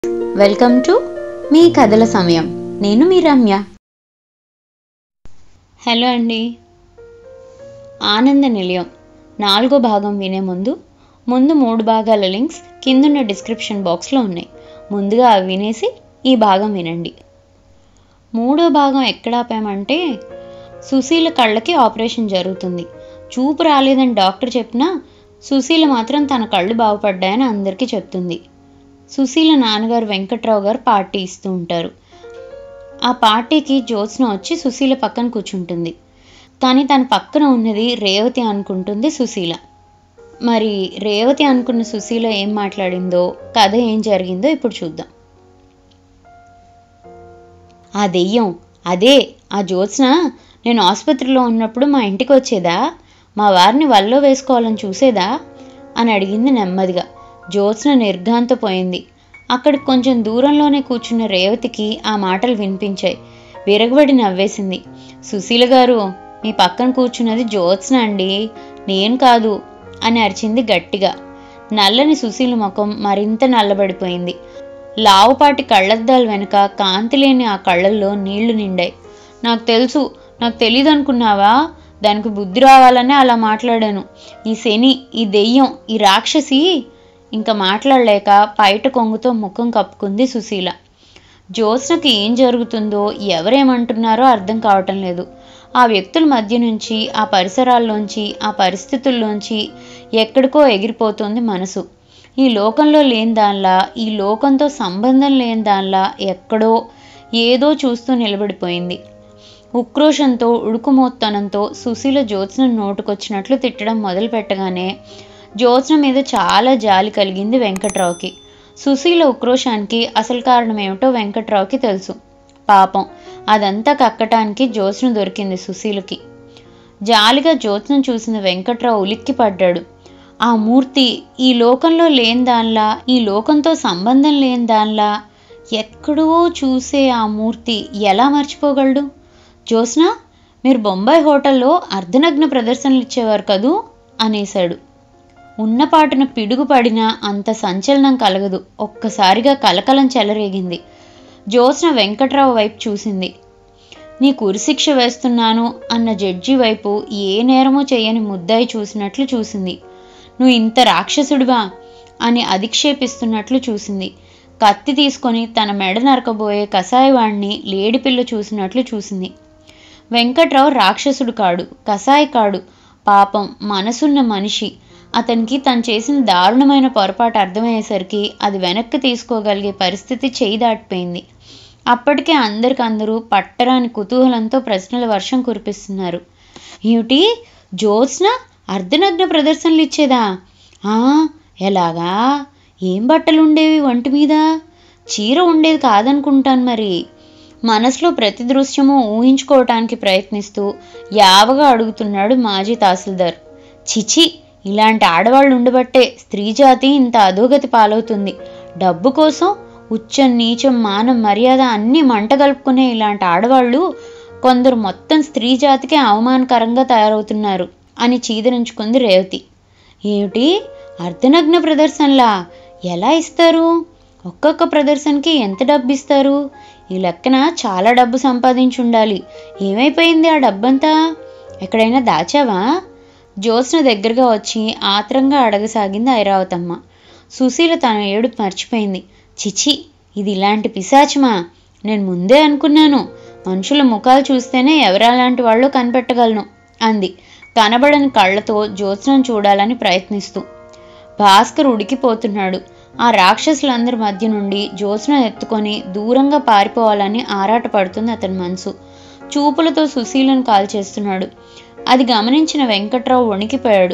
welcome to me కథల సమయం నేను మీ రమ్య హలో అండి ఆనంద నిలయం నాలుగో భాగం వినే ముందు ముందు మూడు భాగాల లింక్స్ కిందున్న డిస్క్రిప్షన్ బాక్స్లో ఉన్నాయి ముందుగా అవి వినేసి ఈ భాగం వినండి మూడో భాగం ఎక్కడ ఆపామంటే సుశీల కళ్ళకి ఆపరేషన్ జరుగుతుంది చూపు రాలేదని డాక్టర్ చెప్పినా సుశీల మాత్రం తన కళ్ళు బాగుపడ్డాయని అందరికీ చెప్తుంది సుశీల నాన్నగారు వెంకట్రావు గారు పార్టీ ఇస్తూ ఉంటారు ఆ పార్టీకి జ్యోత్స్న వచ్చి సుశీల పక్కన కూర్చుంటుంది కానీ తన పక్కన ఉన్నది రేవతి అనుకుంటుంది సుశీల మరి రేవతి అనుకున్న సుశీల ఏం మాట్లాడిందో కథ ఏం జరిగిందో ఇప్పుడు చూద్దాం ఆ దెయ్యం అదే ఆ జ్యోత్స్న నేను ఆసుపత్రిలో ఉన్నప్పుడు మా ఇంటికి వచ్చేదా మా వారిని వల్లో వేసుకోవాలని చూసేదా అని అడిగింది నెమ్మదిగా జ్యోత్స్న నిర్ఘాంతపోయింది అక్కడికి కొంచెం దూరంలోనే కూర్చున్న రేవతికి ఆ మాటలు వినిపించాయి విరగబడి నవ్వేసింది సుశీల గారు మీ పక్కన కూర్చున్నది జ్యోత్స్న అండి నేను కాదు అని అరిచింది గట్టిగా నల్లని సుశీల ముఖం మరింత నల్లబడిపోయింది లావుపాటి కళ్ళద్దాల వెనుక కాంతి లేని ఆ కళ్ళల్లో నీళ్లు నిండాయి నాకు తెలుసు నాకు తెలీదు అనుకున్నావా దానికి బుద్ధి రావాలనే అలా మాట్లాడాను ఈ శని ఈ దెయ్యం ఈ రాక్షసి ఇంకా మాట్లాడలేక పైట కొంగుతో ముఖం కప్పుకుంది సుశీల జ్యోత్స్నకి ఏం జరుగుతుందో ఎవరేమంటున్నారో అర్థం కావటం లేదు ఆ వ్యక్తుల మధ్య నుంచి ఆ పరిసరాల్లోంచి ఆ పరిస్థితుల్లోంచి ఎక్కడికో ఎగిరిపోతుంది మనసు ఈ లోకంలో లేని దానిలా ఈ లోకంతో సంబంధం లేని దానిలా ఎక్కడో ఏదో చూస్తూ నిలబడిపోయింది ఉక్రోషంతో ఉడుకుమోత్తనంతో సుశీల జ్యోత్స్న నోటుకొచ్చినట్లు తిట్టడం మొదలు పెట్టగానే జ్యోత్స్న మీద చాలా జాలి కలిగింది వెంకట్రావుకి సుశీల ఉక్రోషానికి అసలు కారణం ఏమిటో వెంకట్రావుకి తెలుసు పాపం అదంతా కక్కటానికి జ్యోత్స్న దొరికింది సుశీలకి జాలిగా జ్యోత్స్న చూసిన వెంకట్రావు ఉలిక్కి పడ్డాడు ఆ మూర్తి ఈ లోకంలో లేని దానిలా ఈ లోకంతో సంబంధం లేని దానిలా ఎక్కడో చూసే ఆ మూర్తి ఎలా మర్చిపోగలడు జ్యోత్స్న మీరు బొంబాయి హోటల్లో అర్ధనగ్న ప్రదర్శనలు ఇచ్చేవారు కదూ అనేశాడు ఉన్నపాటున పిడుగు పడినా అంత సంచలనం కలగదు ఒక్కసారిగా కలకలం చెలరేగింది జ్యోత్స్న వెంకట్రావు వైపు చూసింది నీ కురిశిక్ష వేస్తున్నాను అన్న జడ్జి వైపు ఏ నేరమో చేయని ముద్దాయి చూసినట్లు చూసింది నువ్వు ఇంత రాక్షసుడివా అని అధిక్షేపిస్తున్నట్లు చూసింది కత్తి తీసుకొని తన మెడ నరకబోయే కషాయవాణ్ణి లేడిపిల్ల చూసినట్లు చూసింది వెంకట్రావు రాక్షసుడు కాడు కసాయి కాడు పాపం మనసున్న మనిషి అతనికి తను చేసిన దారుణమైన పొరపాటు అర్థమయ్యేసరికి అది వెనక్కి తీసుకోగలిగే పరిస్థితి చేయి దాటిపోయింది అప్పటికే అందరికందరూ పట్టరాని కుతూహలంతో ప్రశ్నల వర్షం కురిపిస్తున్నారు ఏమిటి జ్యోత్స్న అర్ధనగ్న ప్రదర్శనలు ఇచ్చేదా ఆ ఎలాగా ఏం బట్టలు ఉండేవి ఒంటి మీద చీర ఉండేది కాదనుకుంటాను మరి మనసులో ప్రతి దృశ్యము ఊహించుకోవటానికి ప్రయత్నిస్తూ యావగా అడుగుతున్నాడు మాజీ తహసీల్దార్ చిచి ఇలాంటి ఆడవాళ్ళు ఉండబట్టే స్త్రీ జాతి ఇంత అధోగతి పాలవుతుంది డబ్బు కోసం ఉచ్చం నీచం మానం మర్యాద అన్నీ మంట కలుపుకునే ఇలాంటి ఆడవాళ్ళు కొందరు మొత్తం స్త్రీ జాతికే అవమానకరంగా తయారవుతున్నారు అని చీదరించుకుంది రేవతి ఏమిటి అర్ధనగ్న ప్రదర్శనలా ఎలా ఇస్తారు ఒక్కొక్క ప్రదర్శనకి ఎంత డబ్బు ఇస్తారు ఈ లెక్కన చాలా డబ్బు సంపాదించి ఉండాలి ఏమైపోయింది ఆ డబ్బంతా ఎక్కడైనా దాచావా జ్యోత్స్న దగ్గరగా వచ్చి ఆత్రంగా అడగసాగింది ఐరావతమ్మ సుశీల తన ఏడుపు మర్చిపోయింది చిచి ఇది ఇలాంటి పిశాచమా నేను ముందే అనుకున్నాను మనుషుల ముఖాలు చూస్తేనే ఎవరలాంటి వాళ్ళో కనిపెట్టగలను అంది కనబడని కళ్ళతో జ్యోత్స్నను చూడాలని ప్రయత్నిస్తూ భాస్కర్ ఉడికిపోతున్నాడు ఆ రాక్షసులందరి మధ్య నుండి జ్యోత్స్న ఎత్తుకొని దూరంగా పారిపోవాలని ఆరాటపడుతుంది అతని మనసు చూపులతో సుశీలను కాల్చేస్తున్నాడు అది గమనించిన వెంకట్రావు వణికిపోయాడు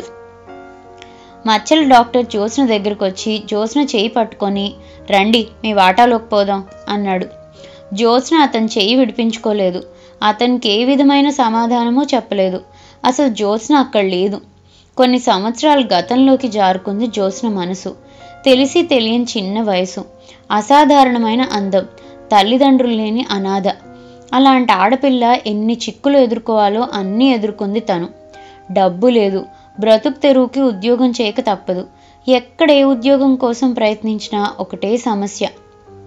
మచ్చల డాక్టర్ జ్యోత్స్న దగ్గరకు వచ్చి జ్యోత్స్న చేయి పట్టుకొని రండి మీ వాటాలోకి పోదాం అన్నాడు జ్యోత్స్న అతని చేయి విడిపించుకోలేదు అతనికి ఏ విధమైన సమాధానమూ చెప్పలేదు అసలు జ్యోత్స్న అక్కడ లేదు కొన్ని సంవత్సరాల గతంలోకి జారుకుంది జ్యోత్స్న మనసు తెలిసి తెలియని చిన్న వయసు అసాధారణమైన అందం తల్లిదండ్రులు లేని అనాథ అలాంటి ఆడపిల్ల ఎన్ని చిక్కులు ఎదుర్కోవాలో అన్నీ ఎదుర్కొంది తను డబ్బు లేదు బ్రతుకు తెరువుకి ఉద్యోగం చేయక తప్పదు ఎక్కడ ఏ ఉద్యోగం కోసం ప్రయత్నించినా ఒకటే సమస్య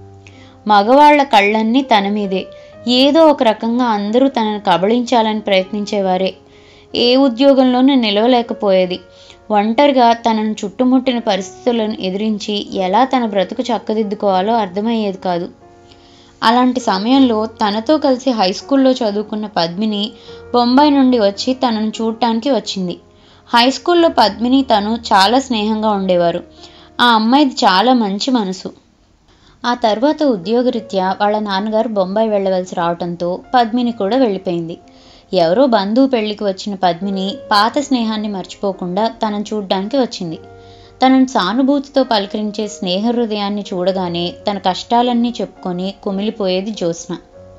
మగవాళ్ల కళ్ళన్నీ తన మీదే ఏదో ఒక రకంగా అందరూ తనను కబళించాలని ప్రయత్నించేవారే ఏ ఉద్యోగంలోనూ నిలవలేకపోయేది ఒంటరిగా తనను చుట్టుముట్టిన పరిస్థితులను ఎదిరించి ఎలా తన బ్రతుకు చక్కదిద్దుకోవాలో అర్థమయ్యేది కాదు అలాంటి సమయంలో తనతో కలిసి హై స్కూల్లో చదువుకున్న పద్మిని బొంబాయి నుండి వచ్చి తనను చూడటానికి వచ్చింది హై స్కూల్లో పద్మిని తను చాలా స్నేహంగా ఉండేవారు ఆ అమ్మాయిది చాలా మంచి మనసు ఆ తర్వాత ఉద్యోగరీత్యా వాళ్ళ నాన్నగారు బొంబాయి వెళ్ళవలసి రావడంతో పద్మిని కూడా వెళ్ళిపోయింది ఎవరో బంధువు పెళ్లికి వచ్చిన పద్మిని పాత స్నేహాన్ని మర్చిపోకుండా తనను చూడ్డానికి వచ్చింది తనను సానుభూతితో పలకరించే స్నేహ హృదయాన్ని చూడగానే తన కష్టాలన్నీ చెప్పుకొని కుమిలిపోయేది జ్యోత్స్న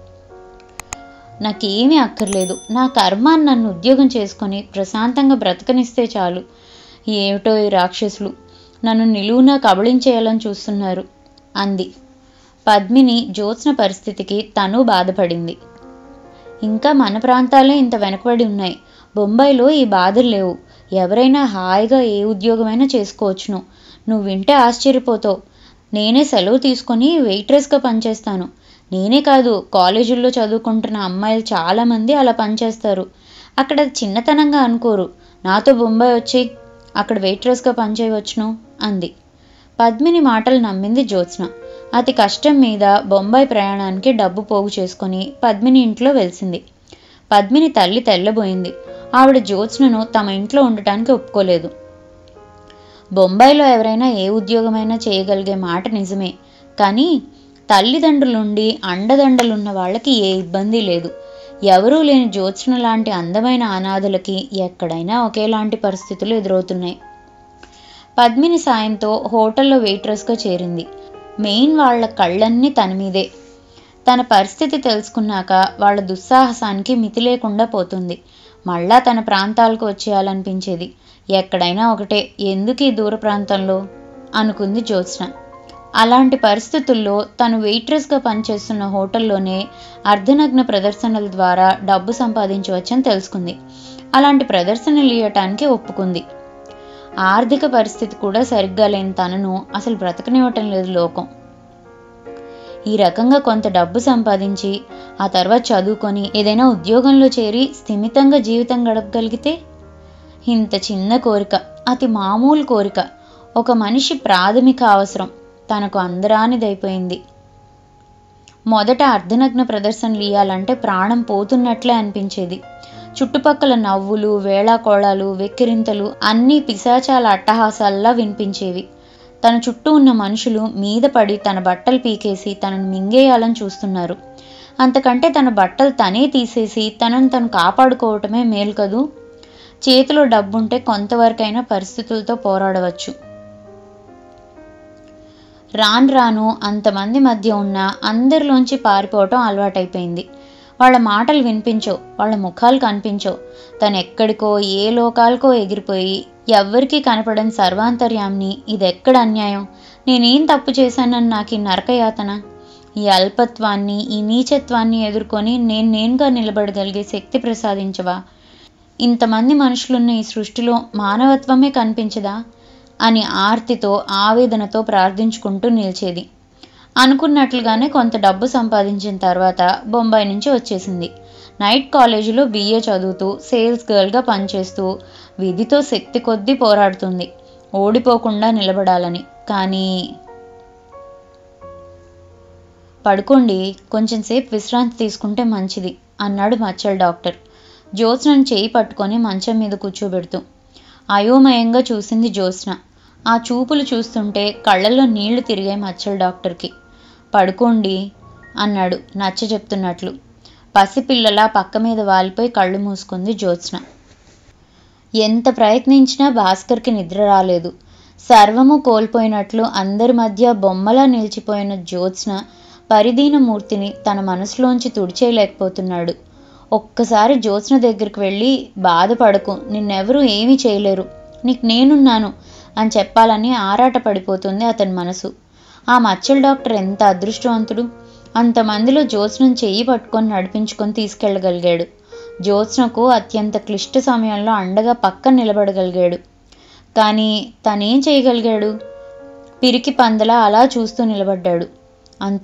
నాకేమీ అక్కర్లేదు నా కర్మ నన్ను ఉద్యోగం చేసుకొని ప్రశాంతంగా బ్రతకనిస్తే చాలు ఏమిటో ఈ రాక్షసులు నన్ను నిలువునా కబళించేయాలని చూస్తున్నారు అంది పద్మిని జ్యోత్స్న పరిస్థితికి తను బాధపడింది ఇంకా మన ప్రాంతాలే ఇంత వెనకబడి ఉన్నాయి బొంబాయిలో ఈ బాధలు లేవు ఎవరైనా హాయిగా ఏ ఉద్యోగమైనా చేసుకోవచ్చును నువ్వు వింటే ఆశ్చర్యపోతావు నేనే సెలవు తీసుకొని వెయిట్రెస్గా పనిచేస్తాను నేనే కాదు కాలేజీల్లో చదువుకుంటున్న అమ్మాయిలు చాలామంది అలా పనిచేస్తారు అక్కడ అది చిన్నతనంగా అనుకోరు నాతో బొంబాయి వచ్చి అక్కడ వెయిట్రెస్గా పనిచేయవచ్చును అంది పద్మిని మాటలు నమ్మింది జ్యోత్స్న అతి కష్టం మీద బొంబాయి ప్రయాణానికి డబ్బు పోగు చేసుకొని పద్మిని ఇంట్లో వెలిసింది పద్మిని తల్లి తెల్లబోయింది ఆవిడ జ్యోత్స్నను తమ ఇంట్లో ఉండటానికి ఒప్పుకోలేదు బొంబాయిలో ఎవరైనా ఏ ఉద్యోగమైనా చేయగలిగే మాట నిజమే కానీ తల్లిదండ్రులుండి అండదండలున్న వాళ్ళకి ఏ ఇబ్బంది లేదు ఎవరూ లేని జ్యోత్స్న లాంటి అందమైన అనాథలకి ఎక్కడైనా ఒకేలాంటి పరిస్థితులు ఎదురవుతున్నాయి పద్మిని సాయంతో హోటల్లో వెయిట్రెస్గా చేరింది మెయిన్ వాళ్ళ కళ్ళన్నీ తన మీదే తన పరిస్థితి తెలుసుకున్నాక వాళ్ళ దుస్సాహసానికి మితి లేకుండా పోతుంది మళ్ళా తన ప్రాంతాలకు వచ్చేయాలనిపించేది ఎక్కడైనా ఒకటే ఎందుకు ఈ దూర ప్రాంతంలో అనుకుంది జ్యోత్స్న అలాంటి పరిస్థితుల్లో తను వెయిట్రెస్గా పనిచేస్తున్న హోటల్లోనే అర్ధనగ్న ప్రదర్శనల ద్వారా డబ్బు సంపాదించవచ్చని తెలుసుకుంది అలాంటి ప్రదర్శనలు ఇవ్వటానికి ఒప్పుకుంది ఆర్థిక పరిస్థితి కూడా సరిగ్గా లేని తనను అసలు బ్రతకనివ్వటం లేదు లోకం ఈ రకంగా కొంత డబ్బు సంపాదించి ఆ తర్వాత చదువుకొని ఏదైనా ఉద్యోగంలో చేరి స్థిమితంగా జీవితం గడపగలిగితే ఇంత చిన్న కోరిక అతి మామూలు కోరిక ఒక మనిషి ప్రాథమిక అవసరం తనకు అందరానిదైపోయింది మొదట అర్ధనగ్న ప్రదర్శనలు ఇయ్యాలంటే ప్రాణం పోతున్నట్లే అనిపించేది చుట్టుపక్కల నవ్వులు వేళాకోళాలు వెక్కిరింతలు అన్నీ పిశాచాల అట్టహాసాల్లా వినిపించేవి తన చుట్టూ ఉన్న మనుషులు మీద పడి తన బట్టలు పీకేసి తనను మింగేయాలని చూస్తున్నారు అంతకంటే తన బట్టలు తనే తీసేసి తనను తను కాపాడుకోవటమే మేలు కదూ చేతిలో డబ్బుంటే కొంతవరకైనా పరిస్థితులతో పోరాడవచ్చు రాను రాను అంతమంది మధ్య ఉన్న అందరిలోంచి పారిపోవటం అలవాటైపోయింది వాళ్ళ మాటలు వినిపించో వాళ్ళ ముఖాలు కనిపించో తను ఎక్కడికో ఏ లోకాలకో ఎగిరిపోయి ఎవ్వరికీ కనపడని సర్వాంతర్యాన్ని ఇదెక్కడ అన్యాయం నేనేం తప్పు చేశానని నాకు ఈ నరకయాతన ఈ అల్పత్వాన్ని ఈ నీచత్వాన్ని ఎదుర్కొని నేను నేనుగా నిలబడగలిగే శక్తి ప్రసాదించవా ఇంతమంది మనుషులున్న ఈ సృష్టిలో మానవత్వమే కనిపించదా అని ఆర్తితో ఆవేదనతో ప్రార్థించుకుంటూ నిలిచేది అనుకున్నట్లుగానే కొంత డబ్బు సంపాదించిన తర్వాత బొంబాయి నుంచి వచ్చేసింది నైట్ కాలేజీలో బీఏ చదువుతూ సేల్స్ గర్ల్గా పనిచేస్తూ విధితో శక్తి కొద్దీ పోరాడుతుంది ఓడిపోకుండా నిలబడాలని కానీ పడుకోండి కొంచెం సేపు విశ్రాంతి తీసుకుంటే మంచిది అన్నాడు మచ్చల్ డాక్టర్ జ్యోత్స్నను చేయి పట్టుకొని మంచం మీద కూర్చోబెడుతూ అయోమయంగా చూసింది జ్యోత్స్న ఆ చూపులు చూస్తుంటే కళ్ళల్లో నీళ్లు తిరిగాయి మచ్చల్ డాక్టర్కి పడుకోండి అన్నాడు నచ్చ చెప్తున్నట్లు పసిపిల్లలా పక్క మీద వాలిపోయి కళ్ళు మూసుకుంది జ్యోత్స్న ఎంత ప్రయత్నించినా భాస్కర్కి నిద్ర రాలేదు సర్వము కోల్పోయినట్లు అందరి మధ్య బొమ్మలా నిలిచిపోయిన జ్యోత్స్న పరిదీన మూర్తిని తన మనసులోంచి తుడిచేయలేకపోతున్నాడు ఒక్కసారి జ్యోత్స్న దగ్గరికి వెళ్ళి బాధపడకు నిన్నెవరూ ఏమీ చేయలేరు నీకు నేనున్నాను అని చెప్పాలని ఆరాట పడిపోతుంది అతని మనసు ఆ మచ్చల్ డాక్టర్ ఎంత అదృష్టవంతుడు అంతమందిలో జ్యోత్స్నను చెయ్యి పట్టుకొని నడిపించుకొని తీసుకెళ్ళగలిగాడు జ్యోత్స్నకు అత్యంత క్లిష్ట సమయంలో అండగా పక్కన నిలబడగలిగాడు కానీ తనేం చేయగలిగాడు పిరికి పందలా అలా చూస్తూ నిలబడ్డాడు అంతే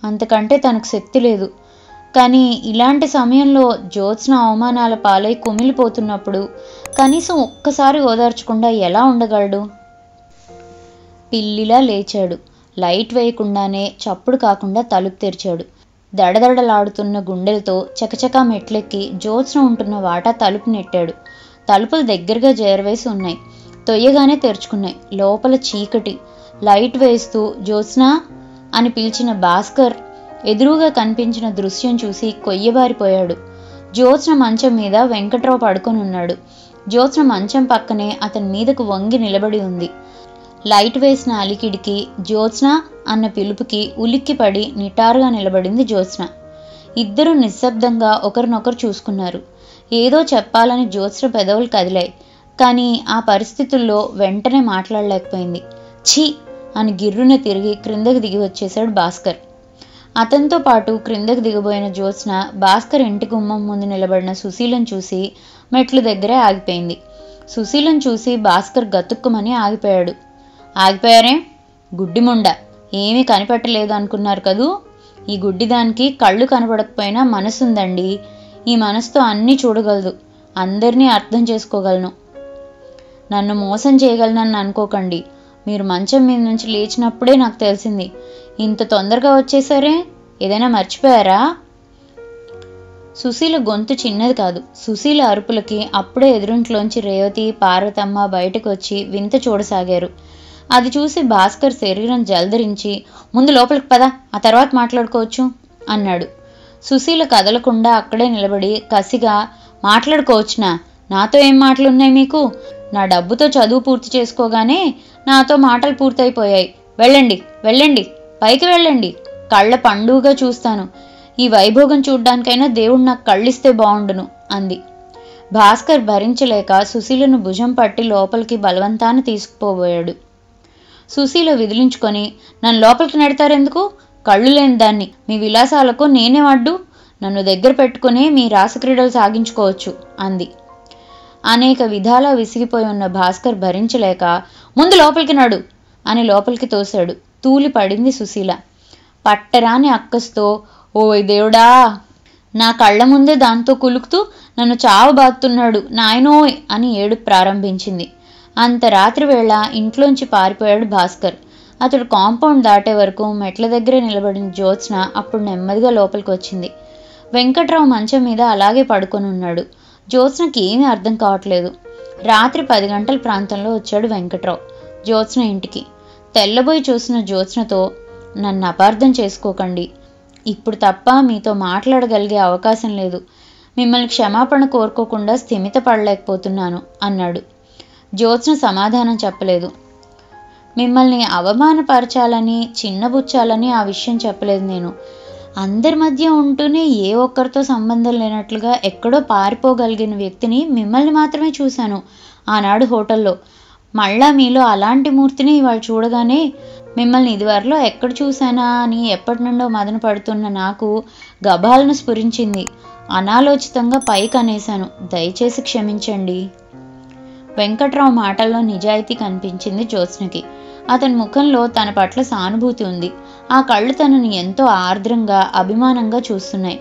అంతకంటే తనకు శక్తి లేదు కానీ ఇలాంటి సమయంలో జ్యోత్స్న అవమానాల పాలై కుమిలిపోతున్నప్పుడు కనీసం ఒక్కసారి ఓదార్చకుండా ఎలా ఉండగలడు పిల్లిలా లేచాడు లైట్ వేయకుండానే చప్పుడు కాకుండా తలుపు తెరిచాడు దడదడలాడుతున్న గుండెలతో చకచకా మెట్లెక్కి జ్యోత్స్న ఉంటున్న వాటా తలుపు నెట్టాడు తలుపులు దగ్గరగా చేరవేసి ఉన్నాయి తొయ్యగానే తెరుచుకున్నాయి లోపల చీకటి లైట్ వేస్తూ జ్యోత్స్న అని పిలిచిన భాస్కర్ ఎదురుగా కనిపించిన దృశ్యం చూసి కొయ్యబారిపోయాడు జ్యోత్స్న మంచం మీద వెంకట్రావు పడుకొని ఉన్నాడు జ్యోత్స్న మంచం పక్కనే అతని మీదకు వంగి నిలబడి ఉంది లైట్ వేసిన అలికిడికి జ్యోత్స్న అన్న పిలుపుకి ఉలిక్కిపడి నిటారుగా నిలబడింది జ్యోత్స్న ఇద్దరు నిశ్శబ్దంగా ఒకరినొకరు చూసుకున్నారు ఏదో చెప్పాలని జ్యోత్స్న పెదవులు కదిలాయి కానీ ఆ పరిస్థితుల్లో వెంటనే మాట్లాడలేకపోయింది ఛీ అని గిర్రున తిరిగి క్రిందకి దిగి వచ్చేశాడు భాస్కర్ అతనితో పాటు క్రిందకి దిగబోయిన జ్యోత్స్న భాస్కర్ ఇంటి గుమ్మం ముందు నిలబడిన సుశీలను చూసి మెట్ల దగ్గరే ఆగిపోయింది సుశీలను చూసి భాస్కర్ గతుక్కుమని ఆగిపోయాడు ఆగిపోయారే గుడ్డిముండ ఏమీ కనిపెట్టలేదు అనుకున్నారు కదూ ఈ గుడ్డిదానికి కళ్ళు కనపడకపోయినా మనసుందండి ఈ మనసుతో అన్నీ చూడగలదు అందరినీ అర్థం చేసుకోగలను నన్ను మోసం చేయగలనని అనుకోకండి మీరు మంచం మీద నుంచి లేచినప్పుడే నాకు తెలిసింది ఇంత తొందరగా వచ్చేసరే ఏదైనా మర్చిపోయారా సుశీల గొంతు చిన్నది కాదు సుశీల అరుపులకి అప్పుడే ఎదురింట్లోంచి రేవతి పార్వతమ్మ బయటకు వచ్చి వింత చూడసాగారు అది చూసి భాస్కర్ శరీరం జలదరించి ముందు లోపలికి పద ఆ తర్వాత మాట్లాడుకోవచ్చు అన్నాడు సుశీల కదలకుండా అక్కడే నిలబడి కసిగా మాట్లాడుకోవచ్చునా నాతో ఏం మాటలున్నాయి మీకు నా డబ్బుతో చదువు పూర్తి చేసుకోగానే నాతో మాటలు పూర్తయిపోయాయి వెళ్ళండి వెళ్ళండి పైకి వెళ్ళండి కళ్ళ పండుగగా చూస్తాను ఈ వైభోగం చూడ్డానికైనా దేవుడు నాకు కళ్ళిస్తే బాగుండును అంది భాస్కర్ భరించలేక సుశీలను భుజం పట్టి లోపలికి బలవంతాన తీసుకుపోబోయాడు సుశీల విదిలించుకొని నన్ను లోపలికి నెడతారెందుకు కళ్ళు లేని దాన్ని మీ విలాసాలకు నేనే అడ్డు నన్ను దగ్గర పెట్టుకుని మీ రాసక్రీడలు సాగించుకోవచ్చు అంది అనేక విధాలా విసిగిపోయి ఉన్న భాస్కర్ భరించలేక ముందు లోపలికి నడు అని లోపలికి తోశాడు తూలి పడింది సుశీల పట్టరాని అక్కస్తో ఓయ్ దేవుడా నా కళ్ళ ముందే దాంతో కులుకుతూ నన్ను చావబాతున్నాడు నాయనోయ్ అని ఏడు ప్రారంభించింది అంత రాత్రి వేళ ఇంట్లోంచి పారిపోయాడు భాస్కర్ అతడు కాంపౌండ్ దాటే వరకు మెట్ల దగ్గరే నిలబడిన జ్యోత్స్న అప్పుడు నెమ్మదిగా లోపలికి వచ్చింది వెంకట్రావు మంచం మీద అలాగే పడుకొని ఉన్నాడు జ్యోత్స్నకి ఏమీ అర్థం కావట్లేదు రాత్రి పది గంటల ప్రాంతంలో వచ్చాడు వెంకట్రావు జ్యోత్స్న ఇంటికి తెల్లబోయి చూసిన జ్యోత్స్నతో నన్ను అపార్థం చేసుకోకండి ఇప్పుడు తప్ప మీతో మాట్లాడగలిగే అవకాశం లేదు మిమ్మల్ని క్షమాపణ కోరుకోకుండా స్థిమిత పడలేకపోతున్నాను అన్నాడు జ్యోత్స్న సమాధానం చెప్పలేదు మిమ్మల్ని అవమానపరచాలని చిన్నబుచ్చాలని ఆ విషయం చెప్పలేదు నేను అందరి మధ్య ఉంటూనే ఏ ఒక్కరితో సంబంధం లేనట్లుగా ఎక్కడో పారిపోగలిగిన వ్యక్తిని మిమ్మల్ని మాత్రమే చూశాను ఆనాడు హోటల్లో మళ్ళా మీలో అలాంటి మూర్తిని ఇవాళ చూడగానే మిమ్మల్ని ఇదివరలో ఎక్కడ చూశానా అని ఎప్పటి నుండో మదన పడుతున్న నాకు గభాలను స్ఫురించింది అనాలోచితంగా పైకి అనేశాను దయచేసి క్షమించండి వెంకట్రావు మాటల్లో నిజాయితీ కనిపించింది జ్యోత్స్నకి అతని ముఖంలో తన పట్ల సానుభూతి ఉంది ఆ కళ్ళు తనని ఎంతో ఆర్ద్రంగా అభిమానంగా చూస్తున్నాయి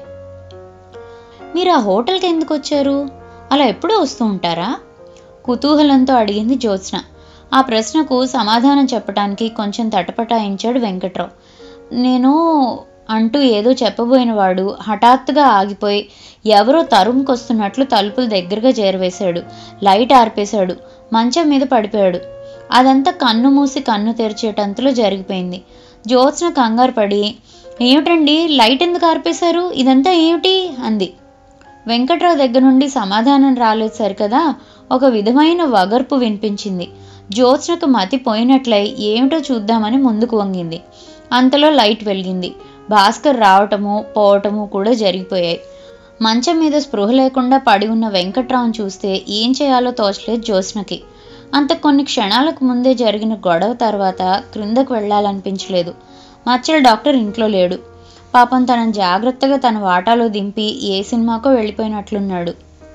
మీరు ఆ హోటల్కి ఎందుకు వచ్చారు అలా ఎప్పుడూ వస్తూ ఉంటారా కుతూహలంతో అడిగింది జ్యోత్స్న ఆ ప్రశ్నకు సమాధానం చెప్పడానికి కొంచెం తటపటాయించాడు వెంకట్రావు నేను అంటూ ఏదో చెప్పబోయినవాడు హఠాత్తుగా ఆగిపోయి ఎవరో తరుముకొస్తున్నట్లు తలుపులు దగ్గరగా చేరవేశాడు లైట్ ఆర్పేశాడు మంచం మీద పడిపోయాడు అదంతా కన్ను మూసి కన్ను తెరిచేటంతలో జరిగిపోయింది జ్యోత్స్న కంగారు పడి ఏమిటండి లైట్ ఎందుకు ఆర్పేశారు ఇదంతా ఏమిటి అంది వెంకట్రావు దగ్గర నుండి సమాధానం రాలేదు సరికదా ఒక విధమైన వగర్పు వినిపించింది జ్యోత్స్నకు మతి పోయినట్లయి ఏమిటో చూద్దామని ముందుకు వంగింది అంతలో లైట్ వెలిగింది భాస్కర్ రావటము పోవటము కూడా జరిగిపోయాయి మంచం మీద స్పృహ లేకుండా పడి ఉన్న వెంకట్రావును చూస్తే ఏం చేయాలో తోచలేదు జ్యోత్స్నకి అంత కొన్ని క్షణాలకు ముందే జరిగిన గొడవ తర్వాత క్రిందకు వెళ్ళాలనిపించలేదు మచ్చల డాక్టర్ ఇంట్లో లేడు పాపం తనని జాగ్రత్తగా తన వాటాలో దింపి ఏ సినిమాకో వెళ్ళిపోయినట్లున్నాడు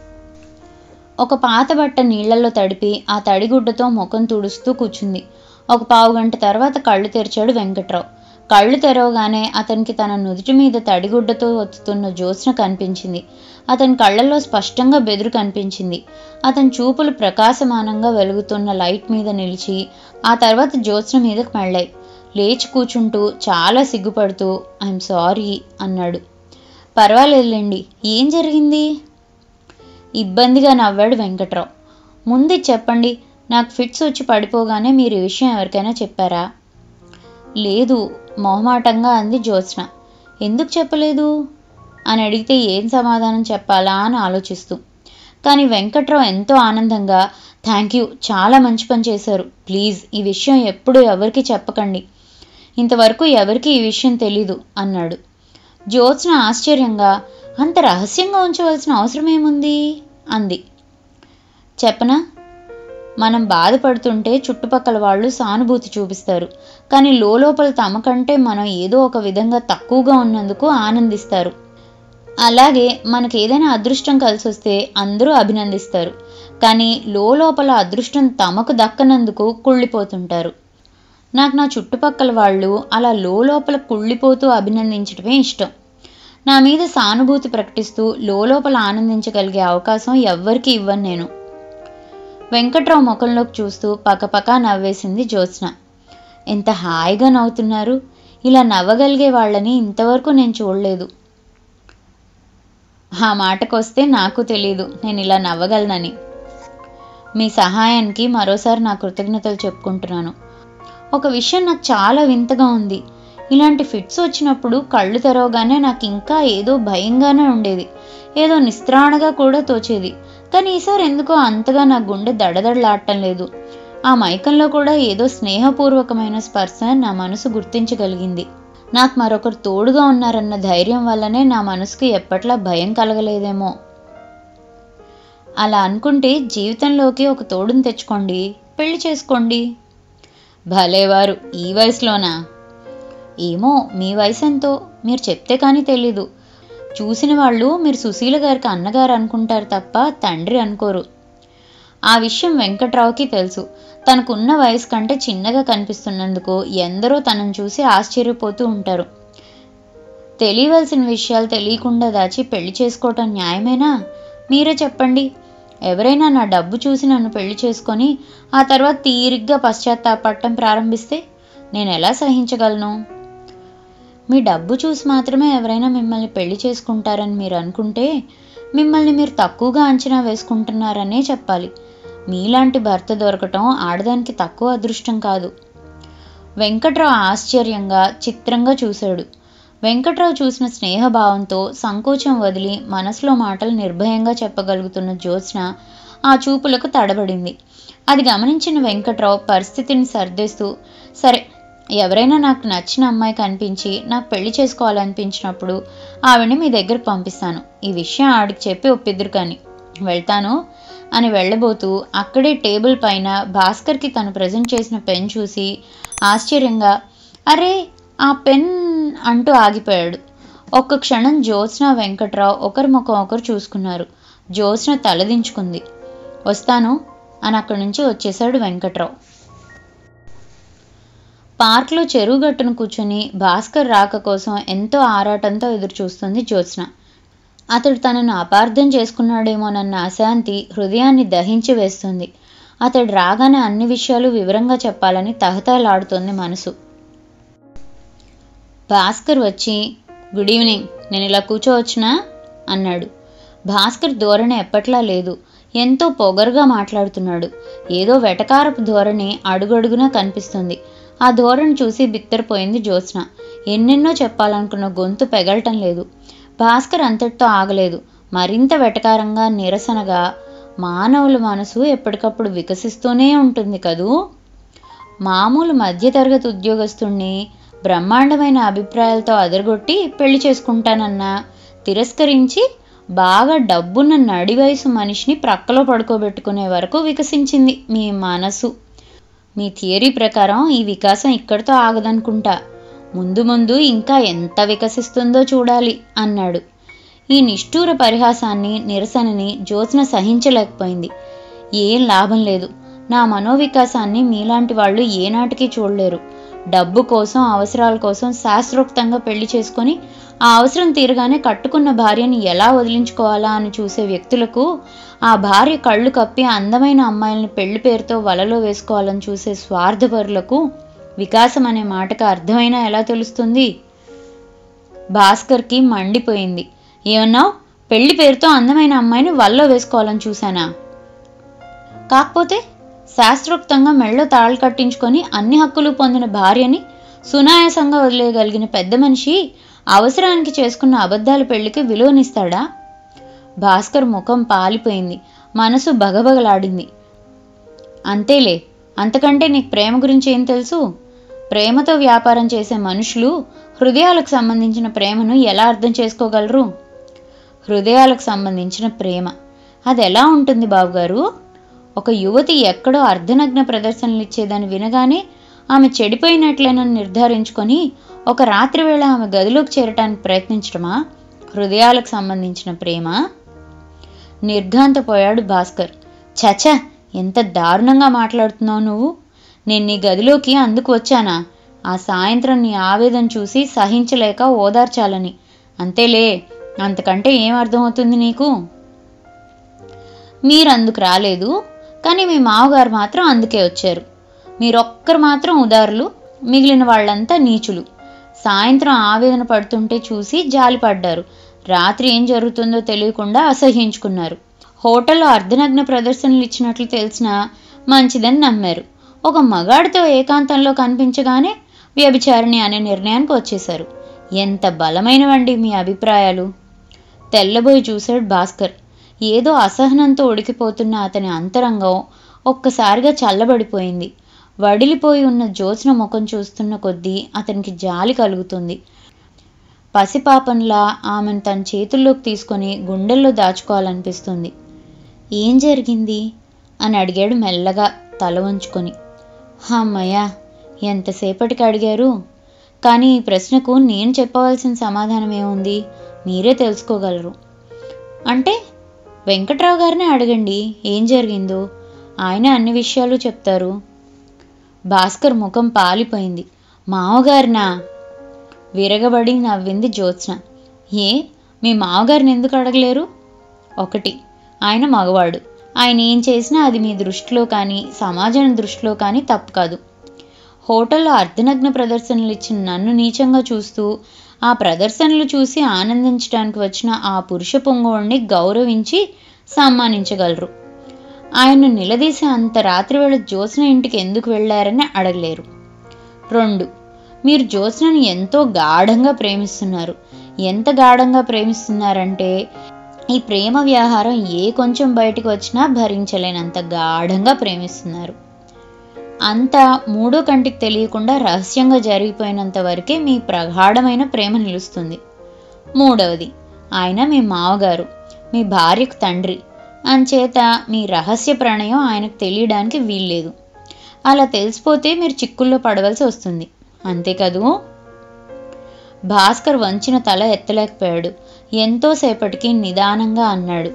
ఒక పాత బట్ట నీళ్లలో తడిపి ఆ తడిగుడ్డతో ముఖం తుడుస్తూ కూర్చుంది ఒక పావు గంట తర్వాత కళ్ళు తెరిచాడు వెంకట్రావు కళ్ళు తెరవగానే అతనికి తన నుదుటి మీద తడిగుడ్డతో ఒత్తుతున్న జ్యోత్స్న కనిపించింది అతని కళ్ళల్లో స్పష్టంగా బెదురు కనిపించింది అతని చూపులు ప్రకాశమానంగా వెలుగుతున్న లైట్ మీద నిలిచి ఆ తర్వాత జ్యోత్స్న మీదకు మళ్ళాయి లేచి కూర్చుంటూ చాలా సిగ్గుపడుతూ ఐఎమ్ సారీ అన్నాడు పర్వాలేదులేండి ఏం జరిగింది ఇబ్బందిగా నవ్వాడు వెంకట్రావు ముందే చెప్పండి నాకు ఫిట్స్ వచ్చి పడిపోగానే మీరు ఈ విషయం ఎవరికైనా చెప్పారా లేదు మొహమాటంగా అంది జ్యోత్స్న ఎందుకు చెప్పలేదు అని అడిగితే ఏం సమాధానం చెప్పాలా అని ఆలోచిస్తూ కానీ వెంకట్రావు ఎంతో ఆనందంగా థ్యాంక్ యూ చాలా మంచి పని చేశారు ప్లీజ్ ఈ విషయం ఎప్పుడు ఎవరికి చెప్పకండి ఇంతవరకు ఎవరికి ఈ విషయం తెలీదు అన్నాడు జ్యోత్స్న ఆశ్చర్యంగా అంత రహస్యంగా ఉంచవలసిన అవసరం ఏముంది అంది చెప్పనా మనం బాధపడుతుంటే చుట్టుపక్కల వాళ్ళు సానుభూతి చూపిస్తారు కానీ లోపల తమ కంటే మనం ఏదో ఒక విధంగా తక్కువగా ఉన్నందుకు ఆనందిస్తారు అలాగే మనకి ఏదైనా అదృష్టం కలిసి వస్తే అందరూ అభినందిస్తారు కానీ లోపల అదృష్టం తమకు దక్కనందుకు కుళ్ళిపోతుంటారు నాకు నా చుట్టుపక్కల వాళ్ళు అలా లోపల కుళ్ళిపోతూ అభినందించడమే ఇష్టం నా మీద సానుభూతి ప్రకటిస్తూ లోపల ఆనందించగలిగే అవకాశం ఎవ్వరికీ ఇవ్వను నేను వెంకట్రావు ముఖంలోకి చూస్తూ పకపకా నవ్వేసింది జ్యోత్స్న ఎంత హాయిగా నవ్వుతున్నారు ఇలా నవ్వగలిగే వాళ్ళని ఇంతవరకు నేను చూడలేదు ఆ మాటకొస్తే నాకు తెలీదు నేను ఇలా నవ్వగలనని మీ సహాయానికి మరోసారి నా కృతజ్ఞతలు చెప్పుకుంటున్నాను ఒక విషయం నాకు చాలా వింతగా ఉంది ఇలాంటి ఫిట్స్ వచ్చినప్పుడు కళ్ళు తెరవగానే నాకు ఇంకా ఏదో భయంగానే ఉండేది ఏదో నిస్త్రాణగా కూడా తోచేది కానీ ఈసారి ఎందుకో అంతగా నా గుండె దడదడలాడటం లేదు ఆ మైకంలో కూడా ఏదో స్నేహపూర్వకమైన స్పర్శ నా మనసు గుర్తించగలిగింది నాకు మరొకరు తోడుగా ఉన్నారన్న ధైర్యం వల్లనే నా మనసుకు ఎప్పట్లా భయం కలగలేదేమో అలా అనుకుంటే జీవితంలోకి ఒక తోడుని తెచ్చుకోండి పెళ్లి చేసుకోండి భలేవారు ఈ వయసులోనా ఏమో మీ వయసు ఎంతో మీరు చెప్తే కానీ తెలీదు చూసిన వాళ్ళు మీరు సుశీల గారికి అన్నగారు అనుకుంటారు తప్ప తండ్రి అనుకోరు ఆ విషయం వెంకట్రావుకి తెలుసు తనకున్న వయసు కంటే చిన్నగా కనిపిస్తున్నందుకు ఎందరో తనను చూసి ఆశ్చర్యపోతూ ఉంటారు తెలియవలసిన విషయాలు తెలియకుండా దాచి పెళ్లి చేసుకోవటం న్యాయమేనా మీరే చెప్పండి ఎవరైనా నా డబ్బు చూసి నన్ను పెళ్లి చేసుకొని ఆ తర్వాత తీరిగ్గా పశ్చాత్తాపడటం ప్రారంభిస్తే నేను ఎలా సహించగలను మీ డబ్బు చూసి మాత్రమే ఎవరైనా మిమ్మల్ని పెళ్లి చేసుకుంటారని మీరు అనుకుంటే మిమ్మల్ని మీరు తక్కువగా అంచనా వేసుకుంటున్నారనే చెప్పాలి మీలాంటి భర్త దొరకటం ఆడదానికి తక్కువ అదృష్టం కాదు వెంకట్రావు ఆశ్చర్యంగా చిత్రంగా చూశాడు వెంకట్రావు చూసిన స్నేహభావంతో సంకోచం వదిలి మనసులో మాటలు నిర్భయంగా చెప్పగలుగుతున్న జ్యోత్స్న ఆ చూపులకు తడబడింది అది గమనించిన వెంకట్రావు పరిస్థితిని సర్దేస్తూ సరే ఎవరైనా నాకు నచ్చిన అమ్మాయి కనిపించి నాకు పెళ్లి చేసుకోవాలనిపించినప్పుడు ఆవిడని మీ దగ్గరకు పంపిస్తాను ఈ విషయం ఆవిడకి చెప్పి ఒప్పిద్దరు కానీ వెళ్తాను అని వెళ్ళబోతూ అక్కడే టేబుల్ పైన భాస్కర్కి తను ప్రజెంట్ చేసిన పెన్ చూసి ఆశ్చర్యంగా అరే ఆ పెన్ అంటూ ఆగిపోయాడు ఒక్క క్షణం జ్యోత్స్న వెంకట్రావు ఒకరి ముఖం ఒకరు చూసుకున్నారు జ్యోత్స్న తలదించుకుంది వస్తాను అని అక్కడి నుంచి వచ్చేశాడు వెంకట్రావు పార్క్లో చెరువు గట్టును కూర్చుని భాస్కర్ రాక కోసం ఎంతో ఆరాటంతో ఎదురు చూస్తుంది జ్యోత్స్న అతడు తనను అపార్థం చేసుకున్నాడేమోనన్న అశాంతి హృదయాన్ని దహించి వేస్తుంది అతడు రాగానే అన్ని విషయాలు వివరంగా చెప్పాలని తహతలాడుతోంది మనసు భాస్కర్ వచ్చి గుడ్ ఈవినింగ్ నేను ఇలా కూర్చోవచ్చునా అన్నాడు భాస్కర్ ధోరణి ఎప్పట్లా లేదు ఎంతో పొగరుగా మాట్లాడుతున్నాడు ఏదో వెటకారపు ధోరణి అడుగడుగునా కనిపిస్తుంది ఆ ధోరణి చూసి బిత్తరపోయింది జ్యోత్స్న ఎన్నెన్నో చెప్పాలనుకున్న గొంతు పెగలటం లేదు భాస్కర్ అంతటితో ఆగలేదు మరింత వెటకారంగా నిరసనగా మానవుల మనసు ఎప్పటికప్పుడు వికసిస్తూనే ఉంటుంది కదూ మామూలు మధ్యతరగతి ఉద్యోగస్తుణ్ణి బ్రహ్మాండమైన అభిప్రాయాలతో అదరగొట్టి పెళ్లి చేసుకుంటానన్నా తిరస్కరించి బాగా డబ్బున్న నడి వయసు మనిషిని ప్రక్కలో పడుకోబెట్టుకునే వరకు వికసించింది మీ మనసు మీ థియరీ ప్రకారం ఈ వికాసం ఇక్కడితో ఆగదనుకుంటా ముందు ముందు ఇంకా ఎంత వికసిస్తుందో చూడాలి అన్నాడు ఈ నిష్ఠూర పరిహాసాన్ని నిరసనని జ్యోత్స్న సహించలేకపోయింది ఏం లాభం లేదు నా మనోవికాసాన్ని మీలాంటి వాళ్ళు ఏనాటికి చూడలేరు డబ్బు కోసం అవసరాల కోసం శాస్త్రోక్తంగా పెళ్లి చేసుకొని ఆ అవసరం తీరగానే కట్టుకున్న భార్యని ఎలా వదిలించుకోవాలా అని చూసే వ్యక్తులకు ఆ భార్య కళ్ళు కప్పి అందమైన అమ్మాయిల్ని పెళ్లి పేరుతో వలలో వేసుకోవాలని చూసే స్వార్థపరులకు వికాసం అనే మాటకు అర్థమైనా ఎలా తెలుస్తుంది భాస్కర్కి మండిపోయింది ఏమన్నావు పెళ్లి పేరుతో అందమైన అమ్మాయిని వల్లో వేసుకోవాలని చూశానా కాకపోతే శాస్త్రోక్తంగా మెళ్ళో తాళి కట్టించుకొని అన్ని హక్కులు పొందిన భార్యని సునాయాసంగా వదిలేయగలిగిన పెద్ద మనిషి అవసరానికి చేసుకున్న అబద్ధాల పెళ్లికి విలువనిస్తాడా భాస్కర్ ముఖం పాలిపోయింది మనసు బగబగలాడింది అంతేలే అంతకంటే నీకు ప్రేమ గురించి ఏం తెలుసు ప్రేమతో వ్యాపారం చేసే మనుషులు హృదయాలకు సంబంధించిన ప్రేమను ఎలా అర్థం చేసుకోగలరు హృదయాలకు సంబంధించిన ప్రేమ అది ఎలా ఉంటుంది బాబుగారు ఒక యువతి ఎక్కడో అర్ధనగ్న ప్రదర్శనలు ఇచ్చేదని వినగానే ఆమె చెడిపోయినట్లేనని నిర్ధారించుకొని ఒక రాత్రి వేళ ఆమె గదిలోకి చేరటానికి ప్రయత్నించడమా హృదయాలకు సంబంధించిన ప్రేమ నిర్ఘాంతపోయాడు భాస్కర్ చచ ఎంత దారుణంగా మాట్లాడుతున్నావు నువ్వు నేను నీ గదిలోకి అందుకు వచ్చానా ఆ సాయంత్రం నీ ఆవేదన చూసి సహించలేక ఓదార్చాలని అంతేలే అంతకంటే ఏం అర్థమవుతుంది నీకు మీరు అందుకు రాలేదు కానీ మీ మావగారు మాత్రం అందుకే వచ్చారు మీరొక్కరు మాత్రం ఉదారులు మిగిలిన వాళ్ళంతా నీచులు సాయంత్రం ఆవేదన పడుతుంటే చూసి జాలిపడ్డారు రాత్రి ఏం జరుగుతుందో తెలియకుండా అసహ్యించుకున్నారు హోటల్లో అర్ధనగ్న ప్రదర్శనలు ఇచ్చినట్లు తెలిసినా మంచిదని నమ్మారు ఒక మగాడితో ఏకాంతంలో కనిపించగానే వ్యభిచారిణి అనే నిర్ణయానికి వచ్చేశారు ఎంత బలమైనవండి మీ అభిప్రాయాలు తెల్లబోయి చూశాడు భాస్కర్ ఏదో అసహనంతో ఉడికిపోతున్న అతని అంతరంగం ఒక్కసారిగా చల్లబడిపోయింది వడిలిపోయి ఉన్న జ్యోత్స్న ముఖం చూస్తున్న కొద్దీ అతనికి జాలి కలుగుతుంది పసిపాపంలా ఆమెను తన చేతుల్లోకి తీసుకొని గుండెల్లో దాచుకోవాలనిపిస్తుంది ఏం జరిగింది అని అడిగాడు మెల్లగా తల వంచుకొని అమ్మయ్యా ఎంతసేపటికి అడిగారు కానీ ఈ ప్రశ్నకు నేను చెప్పవలసిన సమాధానం ఏముంది మీరే తెలుసుకోగలరు అంటే వెంకట్రావు గారినే అడగండి ఏం జరిగిందో ఆయన అన్ని విషయాలు చెప్తారు భాస్కర్ ముఖం పాలిపోయింది మావగారినా విరగబడి నవ్వింది జ్యోత్స్న ఏ మీ మావగారిని ఎందుకు అడగలేరు ఒకటి ఆయన మగవాడు ఆయన ఏం చేసినా అది మీ దృష్టిలో కానీ సమాజం దృష్టిలో కానీ తప్పు కాదు హోటల్లో అర్ధనగ్న ప్రదర్శనలు ఇచ్చిన నన్ను నీచంగా చూస్తూ ఆ ప్రదర్శనలు చూసి ఆనందించడానికి వచ్చిన ఆ పురుష పొంగోడిని గౌరవించి సన్మానించగలరు ఆయన్ను నిలదీసి అంత రాత్రివేళ జ్యోత్స్న ఇంటికి ఎందుకు వెళ్ళారని అడగలేరు రెండు మీరు జ్యోత్స్నని ఎంతో గాఢంగా ప్రేమిస్తున్నారు ఎంత గాఢంగా ప్రేమిస్తున్నారంటే ఈ ప్రేమ వ్యవహారం ఏ కొంచెం బయటకు వచ్చినా భరించలేనంత గాఢంగా ప్రేమిస్తున్నారు అంతా మూడో కంటికి తెలియకుండా రహస్యంగా జరిగిపోయినంత వరకే మీ ప్రగాఢమైన ప్రేమ నిలుస్తుంది మూడవది ఆయన మీ మావగారు మీ భార్యకు తండ్రి అంచేత మీ రహస్య ప్రణయం ఆయనకు తెలియడానికి వీల్లేదు అలా తెలిసిపోతే మీరు చిక్కుల్లో పడవలసి వస్తుంది అంతే కదూ భాస్కర్ వంచిన తల ఎత్తలేకపోయాడు ఎంతోసేపటికి నిదానంగా అన్నాడు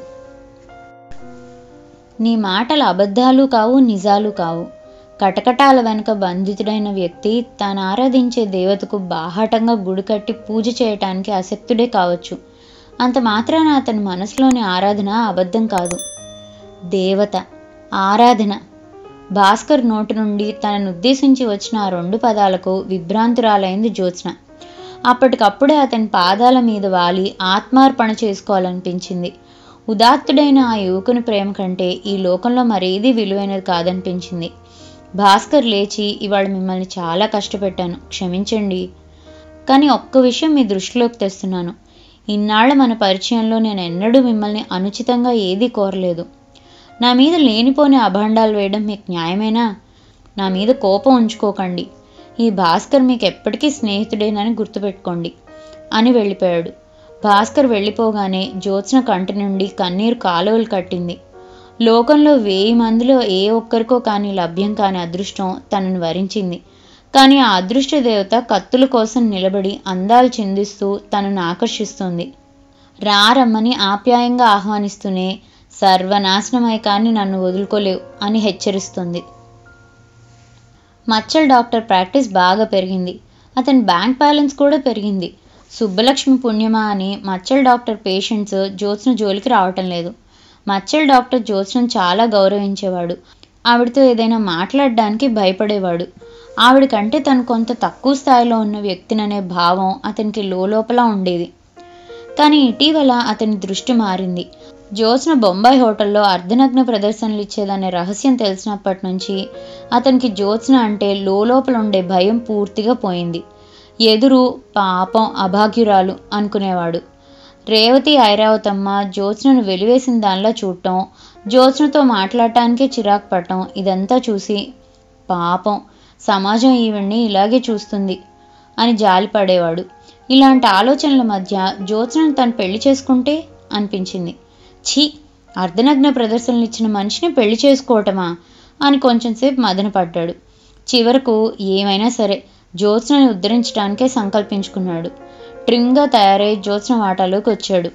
నీ మాటలు అబద్ధాలు కావు నిజాలు కావు కటకటాల వెనుక బంధితుడైన వ్యక్తి తాను ఆరాధించే దేవతకు బాహాటంగా గుడి కట్టి పూజ చేయటానికి అసక్తుడే కావచ్చు అంత మాత్రాన అతని మనసులోని ఆరాధన అబద్ధం కాదు దేవత ఆరాధన భాస్కర్ నోటి నుండి తనను ఉద్దేశించి వచ్చిన ఆ రెండు పదాలకు విభ్రాంతురాలైంది జ్యోత్స్న అప్పటికప్పుడే అతని పాదాల మీద వాలి ఆత్మార్పణ చేసుకోవాలనిపించింది ఉదాత్తుడైన ఆ యువకుని ప్రేమ కంటే ఈ లోకంలో మరేదీ విలువైనది కాదనిపించింది భాస్కర్ లేచి ఇవాళ మిమ్మల్ని చాలా కష్టపెట్టాను క్షమించండి కానీ ఒక్క విషయం మీ దృష్టిలోకి తెస్తున్నాను ఇన్నాళ్ల మన పరిచయంలో నేను ఎన్నడూ మిమ్మల్ని అనుచితంగా ఏదీ కోరలేదు నా మీద లేనిపోని అభాండాలు వేయడం మీకు న్యాయమేనా నా మీద కోపం ఉంచుకోకండి ఈ భాస్కర్ మీకు ఎప్పటికీ స్నేహితుడేనని గుర్తుపెట్టుకోండి అని వెళ్ళిపోయాడు భాస్కర్ వెళ్ళిపోగానే జ్యోత్స్న కంటి నుండి కన్నీరు కాలువలు కట్టింది లోకంలో వెయ్యి మందిలో ఏ ఒక్కరికో కానీ లభ్యం కాని అదృష్టం తనను వరించింది కానీ ఆ అదృష్ట దేవత కత్తుల కోసం నిలబడి అందాలు చిందిస్తూ తనను ఆకర్షిస్తుంది రారమ్మని ఆప్యాయంగా ఆహ్వానిస్తూనే సర్వనాశనమై కానీ నన్ను వదులుకోలేవు అని హెచ్చరిస్తుంది మచ్చల్ డాక్టర్ ప్రాక్టీస్ బాగా పెరిగింది అతని బ్యాంక్ బ్యాలెన్స్ కూడా పెరిగింది సుబ్బలక్ష్మి పుణ్యమా అని మచ్చల్ డాక్టర్ పేషెంట్స్ జ్యోత్స్న జోలికి రావటం లేదు మచ్చల్ డాక్టర్ జ్యోత్స్నను చాలా గౌరవించేవాడు ఆవిడతో ఏదైనా మాట్లాడడానికి భయపడేవాడు ఆవిడ కంటే తను కొంత తక్కువ స్థాయిలో ఉన్న వ్యక్తిననే భావం అతనికి లోపల ఉండేది కానీ ఇటీవల అతని దృష్టి మారింది జ్యోత్స్న బొంబాయి హోటల్లో అర్ధనగ్న ప్రదర్శనలు ఇచ్చేదనే రహస్యం తెలిసినప్పటి నుంచి అతనికి జ్యోత్స్న అంటే లోపల ఉండే భయం పూర్తిగా పోయింది ఎదురు పాపం అభాగ్యురాలు అనుకునేవాడు రేవతి ఐరావతమ్మ జ్యోత్స్నను వెలివేసిన దానిలో చూడటం జ్యోత్స్నతో మాట్లాడటానికే చిరాకు పడటం ఇదంతా చూసి పాపం సమాజం ఈవిడ్ని ఇలాగే చూస్తుంది అని జాలిపడేవాడు ఇలాంటి ఆలోచనల మధ్య జ్యోత్స్నను తను పెళ్లి చేసుకుంటే అనిపించింది ఛీ అర్ధనగ్న ప్రదర్శనలు ఇచ్చిన మనిషిని పెళ్లి చేసుకోవటమా అని కొంచెంసేపు మదనపడ్డాడు చివరకు ఏమైనా సరే జ్యోత్స్నని ఉద్ధరించడానికే సంకల్పించుకున్నాడు ట్రిమ్గా తయారై జ్యోత్స్న వాటాలోకి వచ్చాడు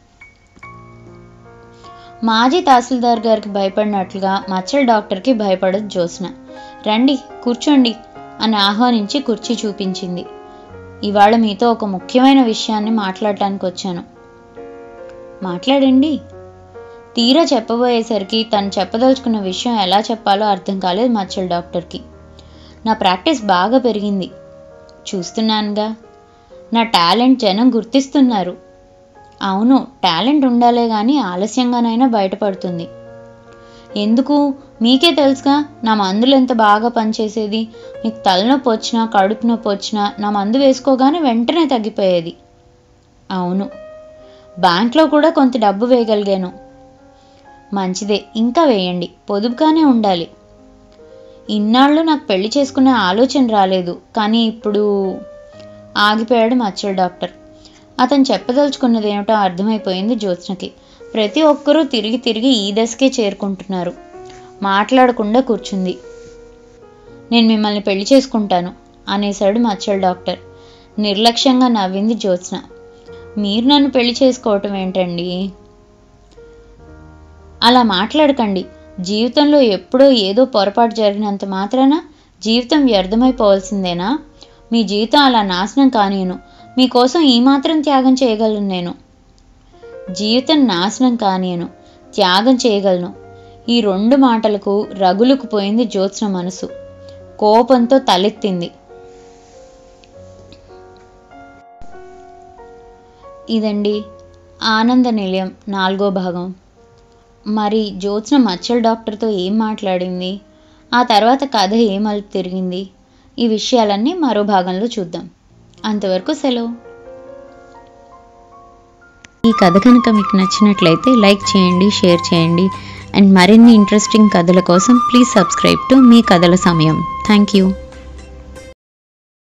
మాజీ తహసీల్దార్ గారికి భయపడినట్లుగా మచ్చల డాక్టర్కి భయపడదు జ్యోత్స్న రండి కూర్చోండి అని ఆహ్వానించి కుర్చీ చూపించింది ఇవాళ మీతో ఒక ముఖ్యమైన విషయాన్ని మాట్లాడటానికి వచ్చాను మాట్లాడండి తీరా చెప్పబోయేసరికి తను చెప్పదలుచుకున్న విషయం ఎలా చెప్పాలో అర్థం కాలేదు మచ్చల డాక్టర్కి నా ప్రాక్టీస్ బాగా పెరిగింది చూస్తున్నానుగా నా టాలెంట్ జనం గుర్తిస్తున్నారు అవును టాలెంట్ ఉండాలే కానీ ఆలస్యంగానైనా బయటపడుతుంది ఎందుకు మీకే తెలుసుగా నా మందులు ఎంత బాగా పనిచేసేది మీకు తలనొప్పి వచ్చినా కడుపు నొప్పి వచ్చినా నా మందు వేసుకోగానే వెంటనే తగ్గిపోయేది అవును బ్యాంక్లో కూడా కొంత డబ్బు వేయగలిగాను మంచిదే ఇంకా వేయండి పొదుపుగానే ఉండాలి ఇన్నాళ్ళు నాకు పెళ్లి చేసుకునే ఆలోచన రాలేదు కానీ ఇప్పుడు ఆగిపోయాడు మచ్చల డాక్టర్ అతను చెప్పదలుచుకున్నది ఏమిటో అర్థమైపోయింది జ్యోత్స్నకి ప్రతి ఒక్కరూ తిరిగి తిరిగి ఈ దశకే చేరుకుంటున్నారు మాట్లాడకుండా కూర్చుంది నేను మిమ్మల్ని పెళ్లి చేసుకుంటాను అనేశాడు మచ్చల డాక్టర్ నిర్లక్ష్యంగా నవ్వింది జ్యోత్స్న మీరు నన్ను పెళ్లి చేసుకోవటం ఏంటండి అలా మాట్లాడకండి జీవితంలో ఎప్పుడో ఏదో పొరపాటు జరిగినంత మాత్రాన జీవితం వ్యర్థమైపోవాల్సిందేనా మీ జీవితం అలా నాశనం కానీను మీకోసం ఈ మాత్రం త్యాగం చేయగలను నేను జీవితం నాశనం కానీయను త్యాగం చేయగలను ఈ రెండు మాటలకు రగులుకు పోయింది జ్యోత్స్న మనసు కోపంతో తలెత్తింది ఇదండి ఆనంద నిలయం నాలుగో భాగం మరి జ్యోత్స్న మచ్చల్ డాక్టర్తో ఏం మాట్లాడింది ఆ తర్వాత కథ ఏ మలుపు తిరిగింది ఈ విషయాలన్నీ మరో భాగంలో చూద్దాం అంతవరకు సెలవు ఈ కథ కనుక మీకు నచ్చినట్లయితే లైక్ చేయండి షేర్ చేయండి అండ్ మరిన్ని ఇంట్రెస్టింగ్ కథల కోసం ప్లీజ్ సబ్స్క్రైబ్ టు మీ కథల సమయం థ్యాంక్ యూ